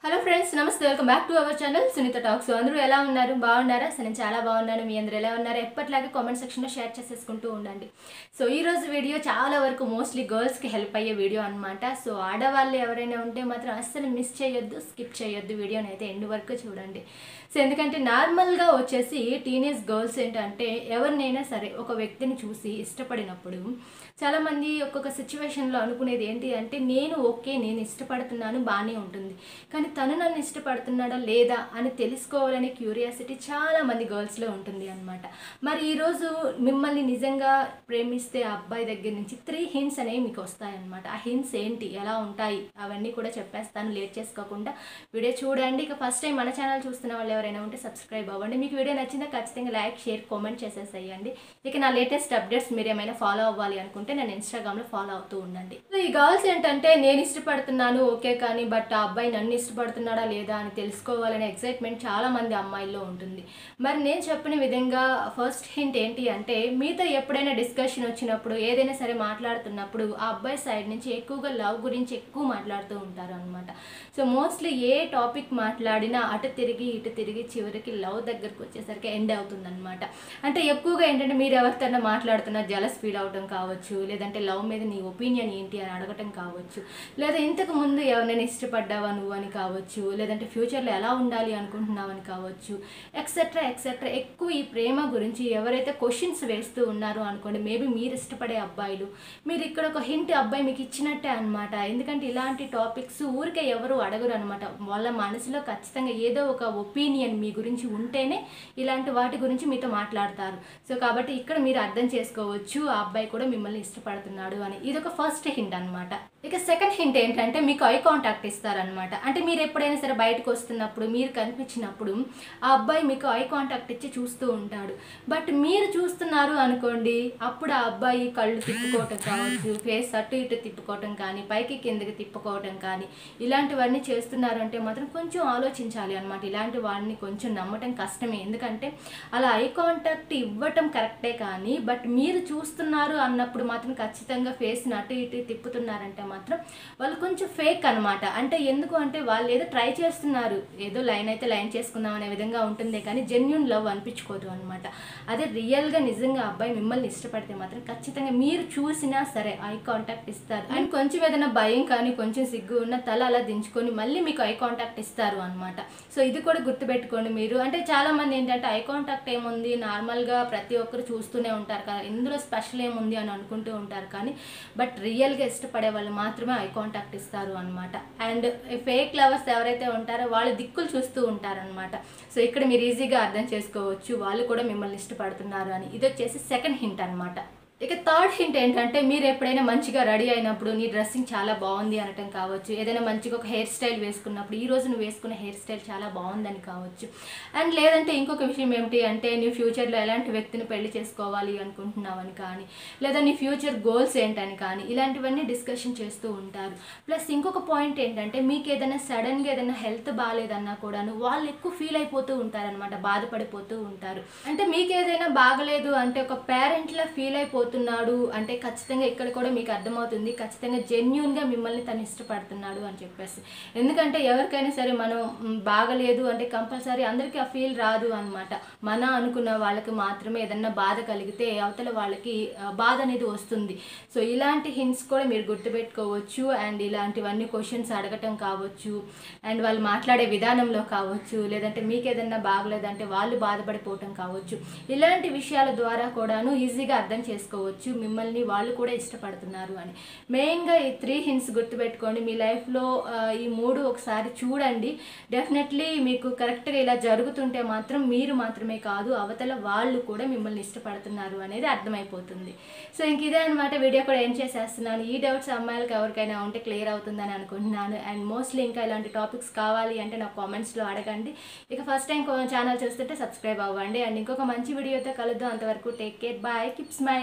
hello friends నమస్తే welcome back to our channel Sunitha talks అందరూ ఎలా ఉన్నారు బాగున్నారా సో నేను చాలా బాగున్నాను మీ అందరూ ఎలా ఉన్నారు ఎప్పటిలాగే కామెంట్ సెక్షన్లో షేర్ చేసేసుకుంటూ ఉండండి సో ఈ రోజు వీడియో చాలా వరకు మోస్ట్లీ గర్ల్స్కి హెల్ప్ అయ్యే వీడియో అనమాట సో ఆడవాళ్ళు ఎవరైనా ఉంటే మాత్రం అస్సలు మిస్ చేయొద్దు స్కిప్ చేయొద్దు వీడియోని అయితే ఎండ్ వరకు చూడండి సో ఎందుకంటే నార్మల్గా వచ్చేసి టీనేజ్ గర్ల్స్ ఏంటంటే ఎవరినైనా సరే ఒక వ్యక్తిని చూసి ఇష్టపడినప్పుడు చాలామంది ఒక్కొక్క సిచ్యువేషన్లో అనుకునేది ఏంటి అంటే నేను ఓకే నేను ఇష్టపడుతున్నాను బాగానే ఉంటుంది కానీ తను నన్ను ఇష్టపడుతున్నాడా లేదా అని తెలుసుకోవాలనే క్యూరియాసిటీ చాలా మంది గర్ల్స్లో ఉంటుంది అనమాట మరి ఈరోజు మిమ్మల్ని నిజంగా ప్రేమిస్తే ఆ అబ్బాయి దగ్గర నుంచి త్రీ హింట్స్ అనేవి మీకు వస్తాయన్నమాట ఆ హింట్స్ ఏంటి ఎలా ఉంటాయి అవన్నీ కూడా చెప్పేస్తాను లేట్ చేసుకోకుండా వీడియో చూడండి ఇక ఫస్ట్ టైం మన ఛానల్ చూస్తున్న వాళ్ళు ఎవరైనా ఉంటే సబ్స్క్రైబ్ అవ్వండి మీకు వీడియో నచ్చిందా ఖచ్చితంగా లైక్ షేర్ కామెంట్ చేసేసేయండి ఇక నా లేటెస్ట్ అప్డేట్స్ మీరు ఏమైనా ఫాలో అవ్వాలి అనుకుంటే నేను ఇన్స్టాగ్రామ్లో ఫాలో అవుతూ ఉండండి సో ఈ గర్ల్స్ ఏంటంటే నేను ఇష్టపడుతున్నాను ఓకే కానీ బట్ ఆ అబ్బాయి నన్ను ఇష్టపడుతున్నాడా లేదా అని తెలుసుకోవాలనే ఎక్సైట్మెంట్ చాలా మంది అమ్మాయిల్లో ఉంటుంది మరి నేను చెప్పిన విధంగా ఫస్ట్ హింట్ ఏంటి అంటే మీతో ఎప్పుడైనా డిస్కషన్ వచ్చినప్పుడు ఏదైనా సరే మాట్లాడుతున్నప్పుడు ఆ అబ్బాయి సైడ్ నుంచి ఎక్కువగా లవ్ గురించి ఎక్కువ మాట్లాడుతూ ఉంటారు అనమాట సో మోస్ట్లీ ఏ టాపిక్ మాట్లాడినా అటు తిరిగి ఇటు తిరిగి చివరికి లవ్ దగ్గరకు వచ్చేసరికి ఎండ్ అవుతుంది అనమాట అంటే ఎక్కువగా ఏంటంటే మీరు ఎవరితోనైనా మాట్లాడుతున్నా జలస్ ఫీల్ అవడం కావచ్చు లేదంటే లవ్ మీద నీ ఒపీనియన్ ఏంటి అని అడగటం కావచ్చు లేదా ఇంతకు ముందు ఎవరినైనా ఇష్టపడ్డావా నువ్వు అని కావచ్చు లేదంటే ఫ్యూచర్లో ఎలా ఉండాలి అనుకుంటున్నావని కావచ్చు ఎక్సెట్రా ఎక్సెట్రా ఎక్కువ ఈ ప్రేమ గురించి ఎవరైతే క్వశ్చన్స్ వేస్తూ ఉన్నారో అనుకోండి మేబీ మీరు ఇష్టపడే అబ్బాయిలు మీరు ఇక్కడ ఒక హింట్ అబ్బాయి మీకు ఇచ్చినట్టే అనమాట ఎందుకంటే ఇలాంటి టాపిక్స్ ఊరికే ఎవరు అడగరు అనమాట వాళ్ళ మనసులో ఖచ్చితంగా ఏదో ఒక ఒపీనియన్ మీ గురించి ఉంటేనే ఇలాంటి వాటి గురించి మీతో మాట్లాడతారు సో కాబట్టి ఇక్కడ మీరు అర్థం చేసుకోవచ్చు ఆ అబ్బాయి కూడా మిమ్మల్ని ఇష్టపడుతున్నాడు అని ఇది ఒక ఫస్ట్ హింట్ అనమాట ఇక సెకండ్ హింట్ ఏంటంటే మీకు ఐ కాంటాక్ట్ ఇస్తారనమాట అంటే మీరు ఎప్పుడైనా సరే బయటకు వస్తున్నప్పుడు మీరు కనిపించినప్పుడు ఆ అబ్బాయి మీకు ఐ కాంటాక్ట్ ఇచ్చి చూస్తూ ఉంటాడు బట్ మీరు చూస్తున్నారు అనుకోండి అప్పుడు ఆ అబ్బాయి కళ్ళు తిప్పుకోవటం కావచ్చు ఫేస్ అటు ఇటు తిప్పుకోవటం కానీ పైకి కిందకి తిప్పుకోవటం కానీ ఇలాంటివన్నీ చేస్తున్నారు అంటే మాత్రం కొంచెం ఆలోచించాలి అనమాట ఇలాంటి వాడిని కొంచెం నమ్మటం కష్టమే ఎందుకంటే అలా ఐ కాంటాక్ట్ ఇవ్వటం కరెక్టే కానీ బట్ మీరు చూస్తున్నారు అన్నప్పుడు మాత్రం ఖచ్చితంగా ఫేస్ని అటు ఇటు తిప్పుతున్నారంటే మాత్రం వాళ్ళు కొంచెం ఫేక్ అనమాట అంటే ఎందుకు అంటే వాళ్ళు ఏదో ట్రై చేస్తున్నారు ఏదో లైన్ అయితే లైన్ చేసుకుందాం అనే విధంగా ఉంటుంది కానీ జెన్యున్ లవ్ అనిపించుకోదు అనమాట అదే రియల్గా నిజంగా అబ్బాయి మిమ్మల్ని ఇష్టపడితే మాత్రం ఖచ్చితంగా మీరు చూసినా సరే ఐ కాంటాక్ట్ ఇస్తారు అండ్ కొంచెం ఏదైనా భయం కానీ కొంచెం సిగ్గు ఉన్న తల అలా దించుకొని మళ్ళీ మీకు ఐ కాంటాక్ట్ ఇస్తారు అనమాట సో ఇది కూడా గుర్తుపెట్టుకోండి మీరు అంటే చాలా మంది ఏంటంటే ఐ కాంటాక్ట్ ఏముంది నార్మల్గా ప్రతి ఒక్కరు చూస్తూనే ఉంటారు కదా ఇందులో స్పెషల్ ఏముంది అని అనుకుంటూ ఉంటారు కానీ బట్ రియల్గా ఇష్టపడే వాళ్ళు మాత్రమే ఐ కాంటాక్ట్ ఇస్తారు అనమాట అండ్ ఫేక్ లవర్స్ ఎవరైతే ఉంటారో వాళ్ళు దిక్కులు చూస్తూ ఉంటారనమాట సో ఇక్కడ మీరు ఈజీగా అర్థం చేసుకోవచ్చు వాళ్ళు కూడా మిమ్మల్ని ఇష్టపడుతున్నారు అని ఇది వచ్చేసి సెకండ్ హింట్ అనమాట ఇక థర్డ్ హింట్ ఏంటంటే మీరు ఎప్పుడైనా మంచిగా రెడీ అయినప్పుడు నీ డ్రెస్సింగ్ చాలా బాగుంది అనటం కావచ్చు ఏదైనా మంచిగా ఒక హెయిర్ స్టైల్ వేసుకున్నప్పుడు ఈ రోజు నువ్వు వేసుకున్న హెయిర్ స్టైల్ చాలా బాగుందని కావచ్చు అండ్ లేదంటే ఇంకొక విషయం ఏమిటి అంటే నీ ఫ్యూచర్లో ఎలాంటి వ్యక్తిని పెళ్లి చేసుకోవాలి అనుకుంటున్నావని కానీ లేదా నీ ఫ్యూచర్ గోల్స్ ఏంటని కానీ ఇలాంటివన్నీ డిస్కషన్ చేస్తూ ఉంటారు ప్లస్ ఇంకొక పాయింట్ ఏంటంటే మీకు ఏదైనా సడన్గా ఏదైనా హెల్త్ బాగాలేదన్నా కూడాను వాళ్ళు ఎక్కువ ఫీల్ అయిపోతూ ఉంటారనమాట బాధపడిపోతూ ఉంటారు అంటే మీకు ఏదైనా బాగలేదు అంటే ఒక పేరెంట్లా ఫీల్ అయిపోతున్నాడు అంటే ఖచ్చితంగా ఇక్కడ కూడా మీకు అర్థమవుతుంది ఖచ్చితంగా జెన్యున్గా మిమ్మల్ని తను ఇష్టపడుతున్నాడు అని చెప్పేసి ఎందుకంటే ఎవరికైనా సరే మనం మ్, బాగలేదు అంటే కంపల్సరీ అందరికీ ఆ ఫీల్ రాదు అనమాట మన అనుకున్న వాళ్ళకి మాత్రమే ఏదన్నా బాధ కలిగితే అవతల వాళ్ళకి ఆ, బాధ అనేది వస్తుంది సో ఇలాంటి హింట్స్ కూడా మీరు గుర్తుపెట్టుకోవచ్చు అండ్ ఇలాంటివన్నీ క్వశ్చన్స్ అడగటం కావచ్చు అండ్ వాళ్ళు మాట్లాడే విధానంలో కావచ్చు లేదంటే మీకు ఏదన్నా బాగలేదంటే వాళ్ళు బాధపడిపోవటం కావచ్చు ఇలాంటి విషయాల ద్వారా కూడాను ఈజీగా అర్థం చేసుకోవచ్చు మిమ్మల్ని వాళ్ళు కూడా ఇష్టపడుతున్నారు అని మెయిన్గా ఈ త్రీ హింట్స్ గుర్తుపెట్టుకోండి మీ లైఫ్లో ఆ, ఈ మూడు ఒకసారి చూడండి డెఫినెట్లీ మీకు కరెక్ట్గా ఇలా జరుగుతుంటే మాత్రం మీరు మాత్రమే కాదు అవతల వాళ్ళు కూడా మిమ్మల్ని ఇష్టపడుతున్నారు అనేది అర్థమైపోతుంది సో ఇంక ఇదే అనమాట వీడియో కూడా ఏం చేసేస్తున్నాను ఈ డౌట్స్ అమ్మాయిలకు ఎవరికైనా ఉంటే క్లియర్ అవుతుందని అనుకుంటున్నాను అండ్ మోస్ట్లీ ఇంకా ఇలాంటి టాపిక్స్ కావాలి అంటే నాకు కామెంట్స్లో అడగండి ఇక ఫస్ట్ టైం ఛానల్ చూస్తుంటే సబ్స్క్రైబ్ అవ్వండి అండ్ ఇంకొక మంచి వీడియోతో కలుద్దాం అంతవరకు take care bye keep smile